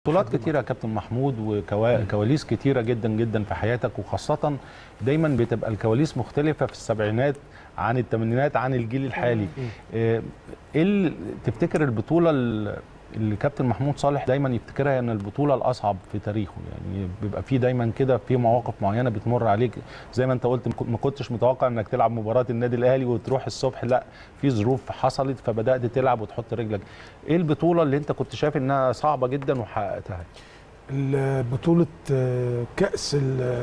بطولات كتيرة يا كابتن محمود وكواليس كتيرة جدا جدا في حياتك وخاصة دايما بتبقى الكواليس مختلفة في السبعينات عن الثمانينات عن الجيل الحالي ايه اللي تفتكر البطولة اللي كابتن محمود صالح دايما يفتكرها ان البطوله الاصعب في تاريخه يعني بيبقى في دايما كده في مواقف معينه بتمر عليك زي ما انت قلت ما كنتش متوقع انك تلعب مباراه النادي الاهلي وتروح الصبح لا في ظروف حصلت فبدات تلعب وتحط رجلك ايه البطوله اللي انت كنت شايف انها صعبه جدا وحققتها بطوله كاس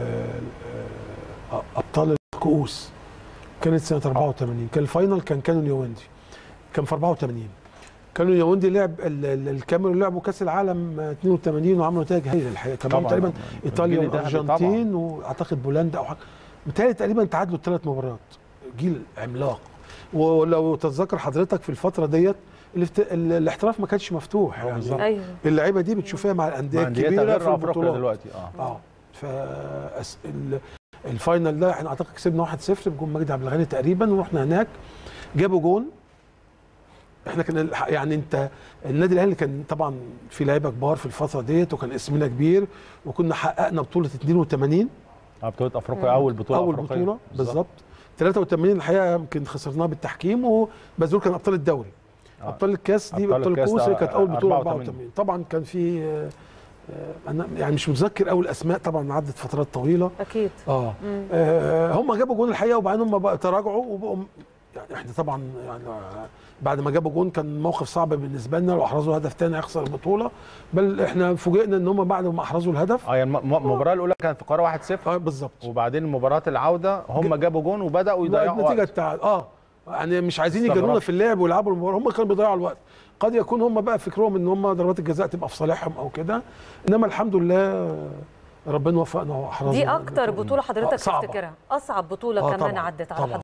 ابطال الكؤوس كانت سنه 84 كان الفاينل كان كانون يوندي كان في 84 كانوا يوندي لعب الكاميرون لعبوا كاس العالم 82 وعملوا نتائج هايله الحقيقه كمان تقريبا ايطاليا والارجنتين واعتقد بولندا او حاجه متهيألي تقريبا تعادلوا الثلاث مباريات جيل عملاق ولو تتذكر حضرتك في الفتره ديت الاحتراف ما كانش مفتوح يعني أيوه. اللعيبه دي بتشوفها مع الانديه الكبيره في البطولات دلوقتي اه اه ف الفاينل ده احنا اعتقد كسبنا 1-0 بجون مجدي عبد الغني تقريبا ورحنا هناك جابوا جون احنا كان يعني انت النادي الاهلي كان طبعا في لعيبه كبار في الفتره ديت وكان اسمنا كبير وكنا حققنا بطوله 82 اه بطوله افريقيا اول بطوله اول أفريقية. بطوله بالظبط 83 الحقيقه يمكن خسرناها بالتحكيم وبازول كان ابطال الدوري آه. ابطال الكاس دي ابطال الكؤوس اللي كانت اول بطوله 84 طبعا كان في انا يعني مش متذكر قوي الاسماء طبعا عدت فترات طويله اكيد اه, آه هم جابوا جون الحقيقه وبعدين هم بقى تراجعوا وبقوا يعني احنا طبعا يعني بعد ما جابوا جون كان موقف صعب بالنسبه لنا لو احرزوا هدف ثاني هيخسر البطوله بل احنا فوجئنا ان هم بعد ما احرزوا الهدف اه يعني المباراه الاولى كانت في قرار 1-0 اه بالظبط وبعدين مباراه العوده هم جابوا جون وبداوا يضيعوا النتيجه بتاع اه يعني مش عايزين يجرونا في اللعب ويلعبوا المباراه هم كانوا بيضيعوا الوقت قد يكون هم بقى فكرهم ان هم ضربات الجزاء تبقى في صالحهم او كده انما الحمد لله ربنا وفقنا واحرزنا دي اكتر بطوله حضرتك تفتكرها اصعب بطوله آه كمان طبعًا عدت على طبعًا حضرتك